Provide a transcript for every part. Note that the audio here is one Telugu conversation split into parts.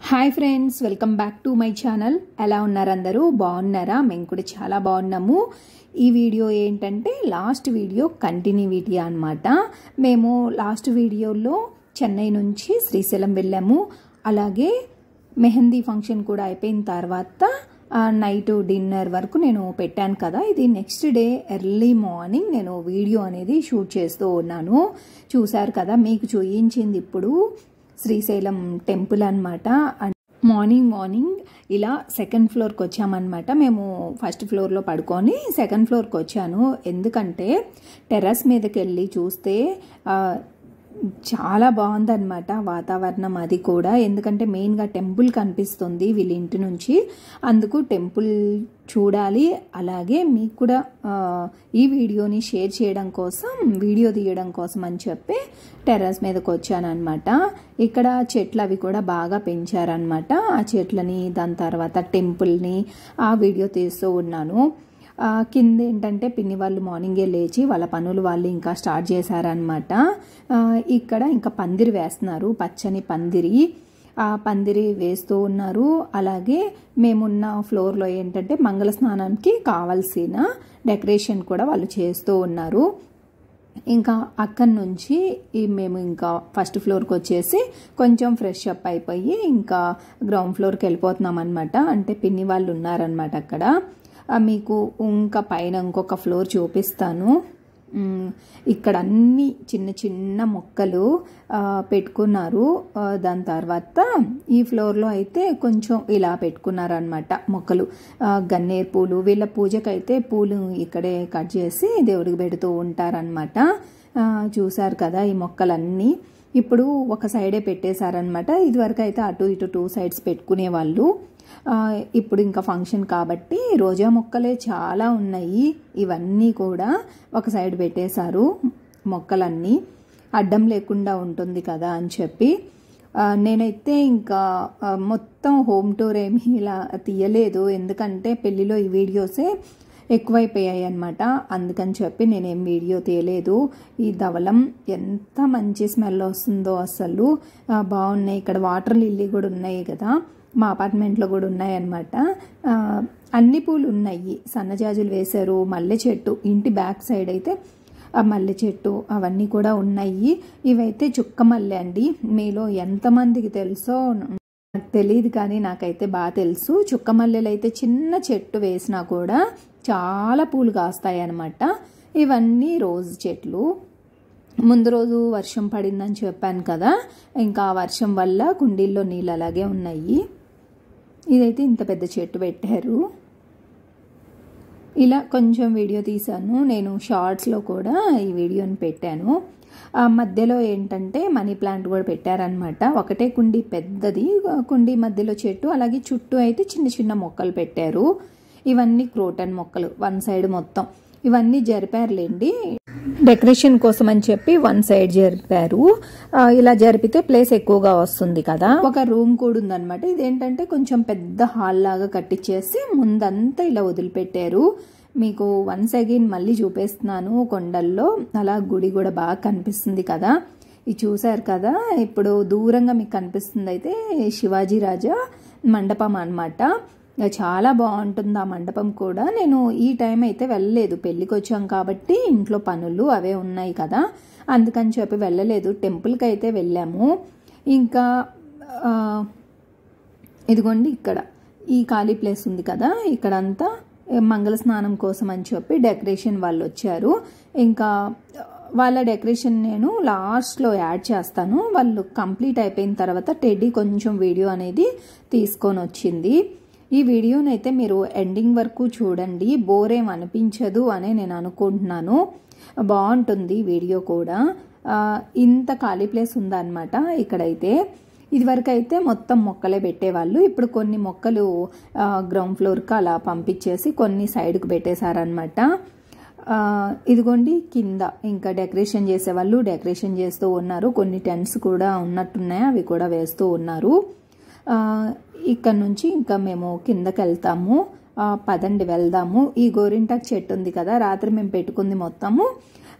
Hi friends welcome back to my channel ఎలా ఉన్నారు అందరూ బాగున్నారా మేము కూడా చాలా బాగున్నాము ఈ వీడియో ఏంటంటే లాస్ట్ వీడియో కంటిన్యూటీ అనమాట మేము లాస్ట్ వీడియోలో చెన్నై నుంచి శ్రీశైలం వెళ్ళాము అలాగే మెహందీ ఫంక్షన్ కూడా అయిపోయిన తర్వాత నైట్ డిన్నర్ వరకు నేను పెట్టాను కదా ఇది నెక్స్ట్ డే ఎర్లీ మార్నింగ్ నేను వీడియో అనేది షూట్ చేస్తూ ఉన్నాను చూశారు కదా మీకు చూయించింది ఇప్పుడు శ్రీశైలం టెంపుల్ అనమాట మార్నింగ్ మార్నింగ్ ఇలా సెకండ్ ఫ్లోర్కి వచ్చామన్నమాట మేము ఫస్ట్ ఫ్లోర్లో పడుకొని సెకండ్ ఫ్లోర్కి వచ్చాను ఎందుకంటే టెర్రస్ మీదకి వెళ్ళి చూస్తే చాలా బాగుందన్నమాట వాతావరణం అది కూడా ఎందుకంటే మెయిన్గా టెంపుల్ కనిపిస్తుంది వీళ్ళ ఇంటి నుంచి అందుకు టెంపుల్ చూడాలి అలాగే మీకు కూడా ఈ వీడియోని షేర్ చేయడం కోసం వీడియో తీయడం కోసం అని చెప్పి టెర్రస్ మీదకి వచ్చానమాట ఇక్కడ చెట్లు అవి కూడా బాగా పెంచారనమాట ఆ చెట్లని దాని తర్వాత టెంపుల్ని ఆ వీడియో తీస్తూ ఉన్నాను కింద ఏంటంటే పిన్ని వాళ్ళు మార్నింగే లేచి వాళ్ళ పనులు వాళ్ళు ఇంకా స్టార్ట్ చేశారనమాట ఇక్కడ ఇంకా పందిరి వేస్తున్నారు పచ్చని పందిరి ఆ పందిరి వేస్తూ ఉన్నారు అలాగే మేమున్న ఫ్లోర్లో ఏంటంటే మంగళ స్నానానికి కావాల్సిన డెకరేషన్ కూడా వాళ్ళు చేస్తూ ఉన్నారు ఇంకా అక్కడి నుంచి మేము ఇంకా ఫస్ట్ ఫ్లోర్కి వచ్చేసి కొంచెం ఫ్రెష్ అప్ అయిపోయి ఇంకా గ్రౌండ్ ఫ్లోర్కి వెళ్ళిపోతున్నాం అనమాట అంటే పిన్ని వాళ్ళు ఉన్నారనమాట అక్కడ మీకు ఇంకా పైన ఇంకొక ఫ్లోర్ చూపిస్తాను ఇక్కడ అన్ని చిన్న చిన్న మొక్కలు పెట్టుకున్నారు దాని తర్వాత ఈ ఫ్లోర్లో అయితే కొంచెం ఇలా పెట్టుకున్నారనమాట మొక్కలు గన్నేరు పూలు వీళ్ళ పూజకైతే పూలు ఇక్కడే కట్ చేసి దేవుడికి పెడుతూ ఉంటారనమాట చూసారు కదా ఈ మొక్కలన్నీ ఇప్పుడు ఒక సైడే పెట్టేశారనమాట ఇదివరకు అయితే అటు ఇటు టూ సైడ్స్ పెట్టుకునే వాళ్ళు ఇప్పుడు ఇంకా ఫంక్షన్ కాబట్టి రోజా మొక్కలే చాలా ఉన్నాయి ఇవన్నీ కూడా ఒక సైడ్ పెట్టేశారు మొక్కలన్నీ అడ్డం లేకుండా ఉంటుంది కదా అని చెప్పి నేనైతే ఇంకా మొత్తం హోమ్ టూర్ ఏమీ ఇలా తీయలేదు ఎందుకంటే పెళ్ళిలో ఈ వీడియోసే ఎక్కువైపోయాయి అనమాట అందుకని చెప్పి నేనేం వీడియో తీయలేదు ఈ ధవలం ఎంత మంచి స్మెల్ వస్తుందో అసలు బాగున్నాయి ఇక్కడ వాటర్ లిల్లీ కూడా ఉన్నాయి కదా మా అపార్ట్మెంట్లో కూడా ఉన్నాయన్నమాట అన్ని పూలు ఉన్నాయి సన్నజాజులు వేశారు మల్లె చెట్టు ఇంటి బ్యాక్ సైడ్ అయితే ఆ మల్లె చెట్టు అవన్నీ కూడా ఉన్నాయి ఇవైతే చుక్క మల్లె అండి మీలో ఎంతమందికి తెలుసో నాకు తెలియదు కానీ నాకైతే బాగా తెలుసు చుక్క మల్లెలు అయితే చిన్న చెట్టు వేసినా కూడా చాలా పూలు కాస్తాయి అన్నమాట ఇవన్నీ రోజు చెట్లు ముందు రోజు వర్షం పడిందని చెప్పాను కదా ఇంకా వర్షం వల్ల కుండీల్లో నీళ్ళు అలాగే ఉన్నాయి ఇదైతే ఇంత పెద్ద చెట్టు పెట్టారు ఇలా కొంచెం వీడియో తీశాను నేను షార్ట్స్లో కూడా ఈ వీడియోని పెట్టాను ఆ మధ్యలో ఏంటంటే మనీ ప్లాంట్ కూడా పెట్టారనమాట ఒకటే కుండీ పెద్దది కుండీ మధ్యలో చెట్టు అలాగే చుట్టూ అయితే చిన్న చిన్న మొక్కలు పెట్టారు ఇవన్నీ క్రోటన్ మొక్కలు వన్ సైడ్ మొత్తం ఇవన్నీ జరిపారులేండి డెకరేషన్ కోసం అని చెప్పి వన్ సైడ్ జరిపారు ఇలా జరిపితే ప్లేస్ ఎక్కువగా వస్తుంది కదా ఒక రూమ్ కూడా ఉందన్నమాట ఇదేంటంటే కొంచెం పెద్ద హాల్ లాగా కట్టించేసి ముందంతా ఇలా వదిలిపెట్టారు మీకు వన్స్ అగైన్ మళ్ళీ చూపిస్తున్నాను కొండల్లో అలా గుడి కూడా బాగా కనిపిస్తుంది కదా ఇది చూసారు కదా ఇప్పుడు దూరంగా మీకు కనిపిస్తుంది అయితే శివాజీ రాజా మండపం అనమాట చాలా బాగుంటుంది ఆ మండపం కూడా నేను ఈ టైం అయితే వెళ్ళలేదు పెళ్ళికి వచ్చాం కాబట్టి ఇంట్లో పనులు అవే ఉన్నాయి కదా అందుకని చెప్పి వెళ్ళలేదు టెంపుల్కి అయితే వెళ్ళాము ఇంకా ఇదిగోండి ఇక్కడ ఈ ఖాళీ ప్లేస్ ఉంది కదా ఇక్కడంతా మంగళ స్నానం కోసం అని చెప్పి డెకరేషన్ వాళ్ళు వచ్చారు ఇంకా వాళ్ళ డెకరేషన్ నేను లాస్ట్లో యాడ్ చేస్తాను వాళ్ళు కంప్లీట్ అయిపోయిన తర్వాత టెడ్డీ కొంచెం వీడియో అనేది తీసుకొని వచ్చింది ఈ వీడియోని అయితే మీరు ఎండింగ్ వరకు చూడండి బోర్ ఏం అనిపించదు అని నేను అనుకుంటున్నాను బాగుంటుంది వీడియో కూడా ఇంత ఖాళీ ప్లేస్ ఉందన్నమాట ఇక్కడైతే ఇదివరకు అయితే మొత్తం మొక్కలే పెట్టేవాళ్ళు ఇప్పుడు కొన్ని మొక్కలు గ్రౌండ్ ఫ్లోర్కి అలా పంపించేసి కొన్ని సైడ్కి పెట్టేశారనమాట ఇదిగోండి కింద ఇంకా డెకరేషన్ చేసేవాళ్ళు డెకరేషన్ చేస్తూ ఉన్నారు కొన్ని టెంట్స్ కూడా ఉన్నట్టున్నాయి అవి కూడా వేస్తూ ఉన్నారు ఇక్కడ నుంచి ఇంకా మేము కిందకి వెళ్తాము పదండి వెళ్దాము ఈ గోరింటాక్ చెట్టు ఉంది కదా రాత్రి మేము పెట్టుకుంది మొత్తము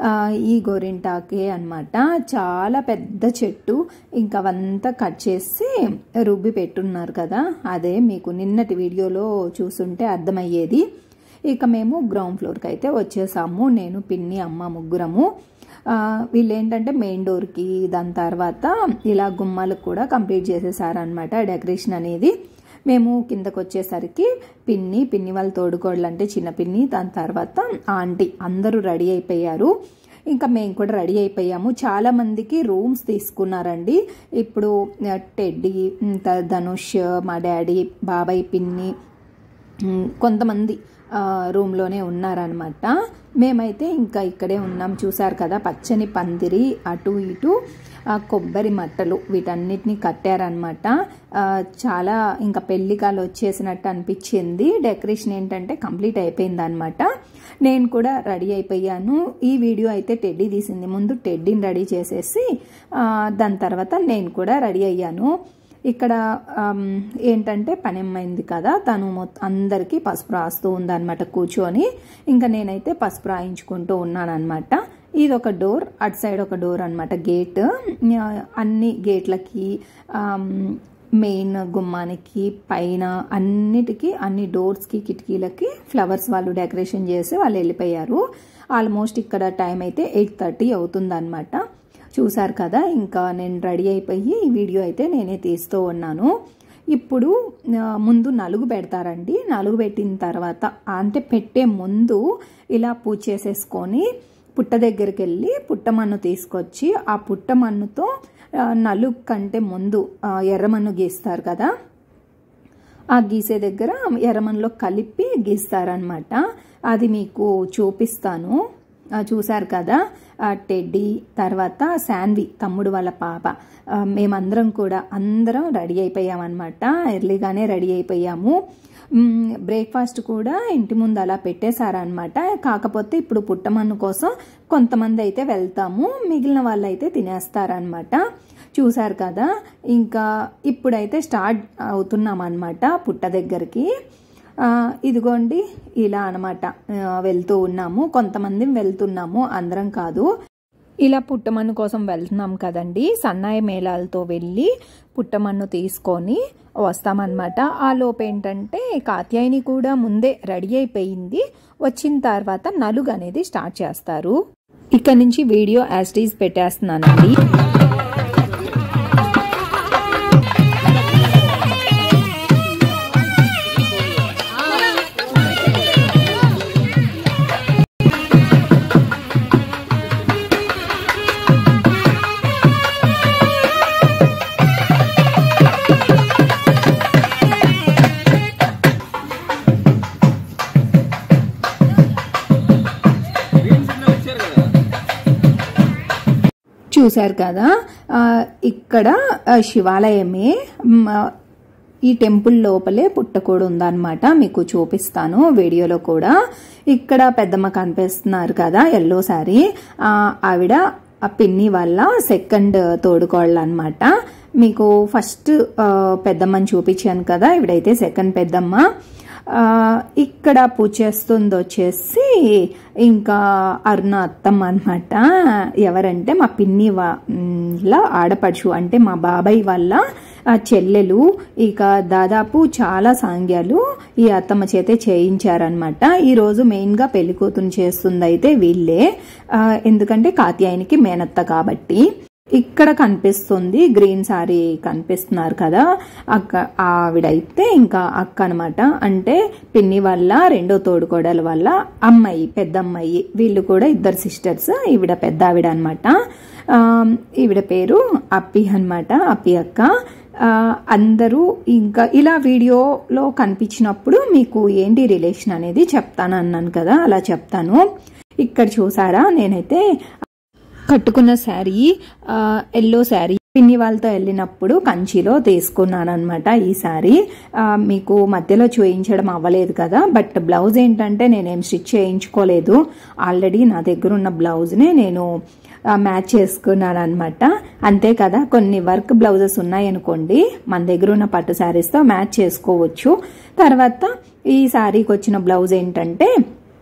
ఈ గోరింటాకే అనమాట చాలా పెద్ద చెట్టు ఇంకా అవంతా కట్ చేసి రుబ్బి పెట్టున్నారు కదా అదే మీకు నిన్నటి వీడియోలో చూసుంటే అర్థమయ్యేది ఇక మేము గ్రౌండ్ ఫ్లోర్కి అయితే వచ్చేసాము నేను పిన్ని అమ్మ ముగ్గురము వీళ్ళు ఏంటంటే మెయిన్ డోర్కి దాని తర్వాత ఇలా గుమ్మాలకు కూడా కంప్లీట్ చేసేసారనమాట డెకరేషన్ అనేది మేము కిందకు వచ్చేసరికి పిన్ని పిన్ని వాళ్ళ తోడుకోడలు అంటే చిన్న పిన్ని దాని తర్వాత ఆంటీ అందరూ రెడీ అయిపోయారు ఇంకా మేము కూడా రెడీ అయిపోయాము చాలా మందికి రూమ్స్ తీసుకున్నారండి ఇప్పుడు టెడ్డీ ధనుష్ మా డాడీ బాబాయ్ పిన్ని కొంతమంది రూమ్లోనే ఉన్నారనమాట మేమైతే ఇంకా ఇక్కడే ఉన్నాం చూసారు కదా పచ్చని పందిరి అటు ఇటు కొబ్బరి మట్టలు వీటన్నిటిని కట్టారనమాట చాలా ఇంకా పెళ్లికాలు వచ్చేసినట్టు అనిపించింది డెకరేషన్ ఏంటంటే కంప్లీట్ అయిపోయింది అనమాట నేను కూడా రెడీ అయిపోయాను ఈ వీడియో అయితే టెడ్డీ తీసింది ముందు టెడ్డీని రెడీ చేసేసి దాని తర్వాత నేను కూడా రెడీ అయ్యాను ఇక్కడ ఏంటంటే పని అమ్మైంది కదా తను అందరికీ పసుపు రాస్తూ ఉందన్నమాట కూర్చొని ఇంకా నేనైతే పసుపు రాయించుకుంటూ ఉన్నానమాట ఇది ఒక డోర్ అటు సైడ్ ఒక డోర్ అనమాట గేట్ అన్ని గేట్లకి మెయిన్ గుమ్మానికి పైన అన్నిటికీ అన్ని డోర్స్కి కిటికీలకి ఫ్లవర్స్ వాళ్ళు డెకరేషన్ చేసి వాళ్ళు వెళ్ళిపోయారు ఆల్మోస్ట్ ఇక్కడ టైం అయితే ఎయిట్ థర్టీ అవుతుందన్నమాట చూసారు కదా ఇంకా నేను రెడీ అయిపోయి ఈ వీడియో అయితే నేనే తీస్తూ ఉన్నాను ఇప్పుడు ముందు నలుగు పెడతారండి నలుగు పెట్టిన తర్వాత అంటే పెట్టే ముందు ఇలా పూజ చేసేసుకొని పుట్ట దగ్గరికి వెళ్ళి పుట్టమన్ను తీసుకొచ్చి ఆ పుట్టమన్నుతో నలుగు కంటే ముందు ఎర్రమన్ను గీస్తారు కదా ఆ గీసే దగ్గర ఎర్రమన్నులో కలిపి గీస్తారనమాట అది మీకు చూపిస్తాను చూసారు కదా టెడ్డీ తర్వాత శాన్వి తమ్ముడు వాళ్ళ పాప మేమందరం కూడా అందరం రెడీ అయిపోయామన్నమాట ఎర్లీగానే రెడీ అయిపోయాము బ్రేక్ఫాస్ట్ కూడా ఇంటి ముందు అలా పెట్టేశారనమాట కాకపోతే ఇప్పుడు పుట్టమన్ను కోసం కొంతమంది అయితే వెళ్తాము మిగిలిన వాళ్ళు అయితే తినేస్తారనమాట చూసారు కదా ఇంకా ఇప్పుడైతే స్టార్ట్ అవుతున్నాం అనమాట పుట్ట దగ్గరికి ఇదిగోండి ఇలా అనమాట వెళ్తూ ఉన్నాము కొంతమంది వెళ్తున్నాము అందరం కాదు ఇలా పుట్టమన్ను కోసం వెళ్తున్నాం కదండి సన్నాయి మేళాలతో వెళ్ళి పుట్టమన్ను తీసుకొని వస్తామన్నమాట ఆ లోపు ఏంటంటే కాత్యాయని కూడా ముందే రెడీ అయిపోయింది వచ్చిన తర్వాత నలుగు అనేది స్టార్ట్ చేస్తారు ఇక్కడ నుంచి వీడియో యాస్టీస్ పెట్టేస్తున్నానండి చూశారు కదా ఇక్కడ శివాలయమే ఈ టెంపుల్ లోపలే పుట్టకూడు ఉందన్నమాట మీకు చూపిస్తాను వీడియోలో కూడా ఇక్కడ పెద్దమ్మ కనిపిస్తున్నారు కదా ఎల్లో సారీ ఆవిడ ఆ పిన్ని వల్ల సెకండ్ తోడుకోళ్ళు అనమాట మీకు ఫస్ట్ పెద్దమ్మని చూపించాను కదా ఇవిడైతే సెకండ్ పెద్దమ్మ ఇక్కడ పూజ చేస్తుంది వచ్చేసి ఇంకా అరుణ అత్తమ్మ అనమాట ఎవరంటే మా పిన్ని వాళ్ళ ఆడపడుచు అంటే మా బాబాయ్ వాళ్ళ చెల్లెలు ఇక దాదాపు చాలా సాంగ్యాలు ఈ అత్తమ్మ చేతే చేయించారనమాట ఈరోజు మెయిన్గా పెళ్లి కూతురు చేస్తుంది అయితే వీళ్ళే ఎందుకంటే కాత్యాయనికి మేనత్త కాబట్టి ఇక్కడ కనిపిస్తుంది గ్రీన్ సారీ కనిపిస్తున్నారు కదా అక్క ఆవిడైతే ఇంకా అక్క అనమాట అంటే పిన్ని వల్ల రెండో తోడుకోడల వల్ల అమ్మాయి పెద్ద అమ్మాయి వీళ్ళు కూడా ఇద్దరు సిస్టర్స్ ఈవిడ పెద్ద ఆవిడ అనమాట ఈవిడ పేరు అప్పి అనమాట అప్పి అక్క అందరూ ఇంకా ఇలా వీడియోలో కనిపించినప్పుడు మీకు ఏంటి రిలేషన్ అనేది చెప్తాను అన్నాను కదా అలా చెప్తాను ఇక్కడ చూసారా నేనైతే కట్టుకున్న శారీ ఎల్లో శారీ పిన్ని వాళ్ళతో వెళ్ళినప్పుడు కంచిలో తీసుకున్నాను అనమాట ఈ శారీ మీకు మధ్యలో చూయించడం అవ్వలేదు కదా బట్ బ్లౌజ్ ఏంటంటే నేనేం స్టిచ్ చేయించుకోలేదు ఆల్రెడీ నా దగ్గర ఉన్న బ్లౌజ్నే నేను మ్యాచ్ చేసుకున్నాను అనమాట అంతే కదా కొన్ని వర్క్ బ్లౌజెస్ ఉన్నాయనుకోండి మన దగ్గర ఉన్న పట్టు శారీస్తో మ్యాచ్ చేసుకోవచ్చు తర్వాత ఈ శారీకి వచ్చిన బ్లౌజ్ ఏంటంటే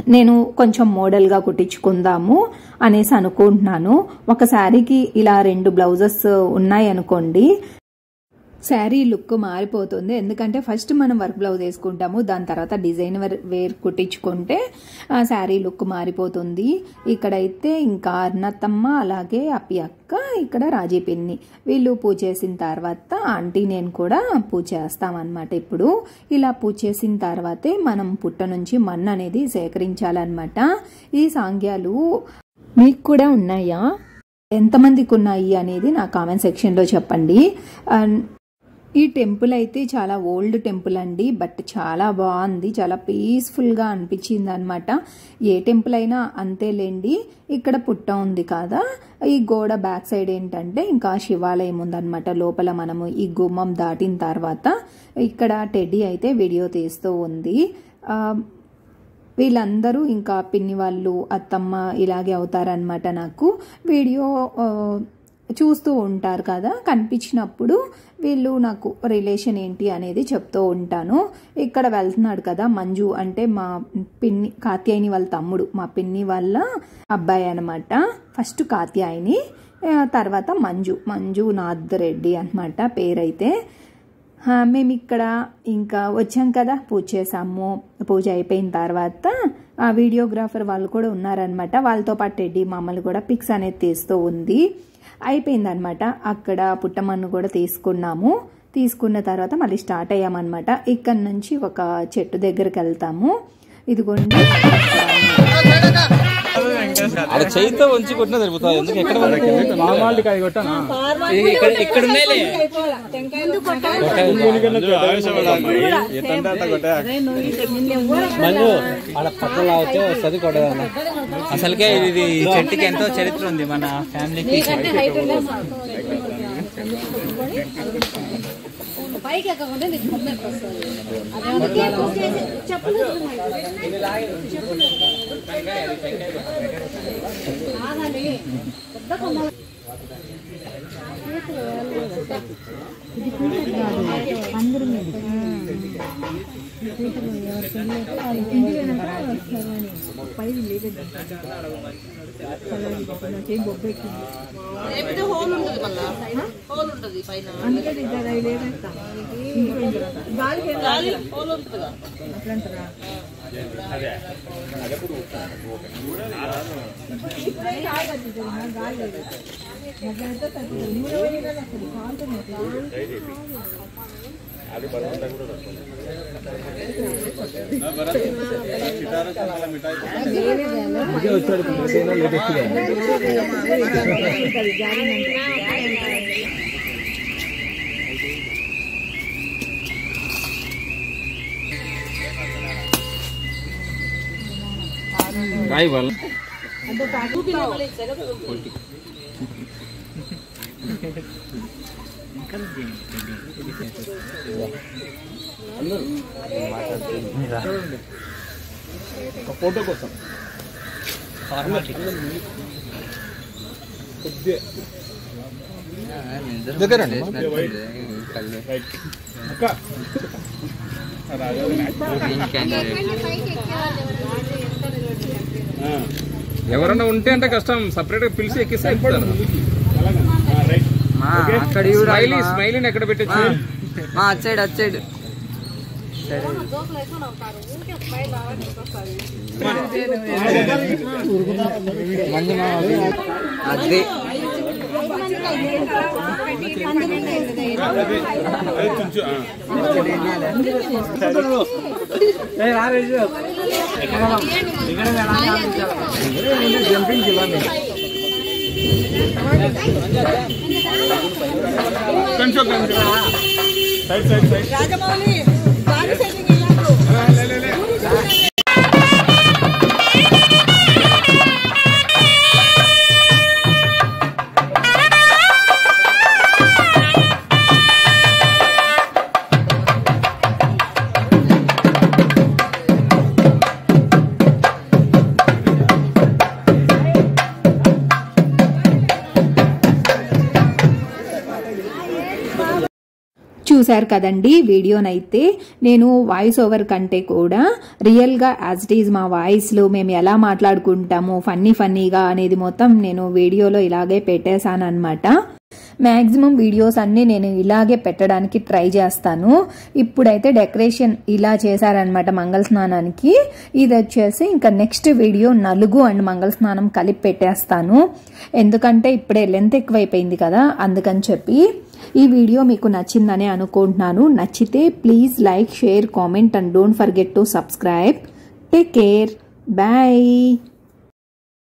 నేను కొంచెం మోడల్గా కుట్టించుకుందాము అనేసి అనుకుంటున్నాను ఒక శారీకి ఇలా రెండు బ్లౌజెస్ ఉన్నాయి అనుకోండి శారీ లుక్ మారిపోతుంది ఎందుకంటే ఫస్ట్ మనం వర్క్ బ్లౌజ్ వేసుకుంటాము దాని తర్వాత డిజైన్ వేర్ కుట్టించుకుంటే ఆ శారీ లుక్ మారిపోతుంది ఇక్కడైతే ఇంకా అర్నతమ్మ అలాగే అప్పి అక్క ఇక్కడ రాజీ పిన్ని వీళ్ళు పూజ చేసిన తర్వాత ఆంటీ నేను కూడా పూజ చేస్తామన్నమాట ఇప్పుడు ఇలా పూజ చేసిన తర్వాతే మనం పుట్ట నుంచి మన్ను అనేది సేకరించాలన్నమాట ఈ సాంగ్యాలు మీకు కూడా ఉన్నాయా ఎంతమందికి ఉన్నాయి అనేది నా కామెంట్ సెక్షన్లో చెప్పండి అండ్ ఈ టెంపుల్ అయితే చాలా ఓల్డ్ టెంపుల్ అండి బట్ చాలా బాగుంది చాలా పీస్ఫుల్గా అనిపించింది అనమాట ఏ టెంపుల్ అయినా అంతేలేండి ఇక్కడ పుట్ట ఉంది కదా ఈ గోడ బ్యాక్ సైడ్ ఏంటంటే ఇంకా శివాలయం ఉందన్నమాట లోపల మనము ఈ గుమ్మం దాటిన తర్వాత ఇక్కడ టెడ్డీ అయితే వీడియో తీస్తూ ఉంది ఆ, వీళ్ళందరూ ఇంకా పిన్ని వాళ్ళు అత్తమ్మ ఇలాగే అవుతారనమాట నాకు వీడియో ఆ, చూస్తూ ఉంటారు కదా కనిపించినప్పుడు వీళ్ళు నాకు రిలేషన్ ఏంటి అనేది చెప్తూ ఉంటాను ఇక్కడ వెళ్తున్నాడు కదా మంజు అంటే మా పిన్ని కాత్యాయని వాళ్ళ తమ్ముడు మా పిన్ని వాళ్ళ అబ్బాయి అనమాట ఫస్ట్ కాత్యాయని ఆ, తర్వాత మంజు మంజు నాథ్ రెడ్డి అనమాట పేరైతే ఆ, మేము ఇక్కడ ఇంకా వచ్చాం కదా పూజ చేసాము పూజ అయిపోయిన తర్వాత ఆ వీడియోగ్రాఫర్ వాళ్ళు కూడా ఉన్నారనమాట వాళ్ళతో పాటు టెడ్డీ మమ్మల్ని కూడా పిక్స్ అనేది తీస్తూ ఉంది అయిపోయిందనమాట అక్కడ పుట్టమన్ను కూడా తీసుకున్నాము తీసుకున్న తర్వాత మళ్ళీ స్టార్ట్ అయ్యామన్నమాట ఇక్కడ నుంచి ఒక చెట్టు దగ్గరికి వెళ్తాము ఇదిగోండి అక్కడ చేయితో వంచి కొట్టినా సరిపోతుంది ఎందుకు ఎక్కడ మామాలికి అది కొట్టానా ఇక్కడ ఇక్కడ ఉన్నాయిలే మంజు ఆడ పక్కన లాగితే వస్తుంది కొట్టదాన్ని అసలుకే ఇది చెట్టుకి ఎంతో చరిత్ర ఉంది మన ఫ్యామిలీకి పైకి ఎక్కకుండా నీకు మొదలు వస్తుంది అందుకే పూజ చేసి చెప్పులు ఆగాలి పెద్ద కొమ్మ రాయి వాళ్ళు ఒక ఫోటో కోసం దగ్గరండి అక్క ఎవరన్నా ఉంటే అంటే కష్టం సపరేట్ గా పిలిచి ఎక్కిస్తే అయిపోతారు రైట్ అక్కడ స్మైలీ స్మైలీని ఎక్కడ పెట్టచ్చు అటు సైడ్ అటు సైడ్ అదే కొంచెం కొంచెం సైడ్ సైడ్ సైడ్ లే, లే, లే. చూశారు కదండి వీడియోనైతే నేను వాయిస్ ఓవర్ కంటే కూడా రియల్గా యాజ్ ఇట్ ఈజ్ మా వాయిస్లో మేము ఎలా మాట్లాడుకుంటాము ఫన్నీ ఫన్నీగా అనేది మొత్తం నేను వీడియోలో ఇలాగే పెట్టేశాను అనమాట మ్యాక్సిమం వీడియోస్ అన్నీ నేను ఇలాగే పెట్టడానికి ట్రై చేస్తాను ఇప్పుడైతే డెకరేషన్ ఇలా చేశారనమాట మంగళ స్నానానికి ఇది వచ్చేసి ఇంకా నెక్స్ట్ వీడియో నలుగు అండ్ మంగళ స్నానం కలిపి పెట్టేస్తాను ఎందుకంటే ఇప్పుడే లెంత్ ఎక్కువైపోయింది కదా అందుకని చెప్పి ఈ వీడియో మీకు నచ్చిందని అనుకుంటున్నాను నచ్చితే please like share comment and don't forget to subscribe take care bye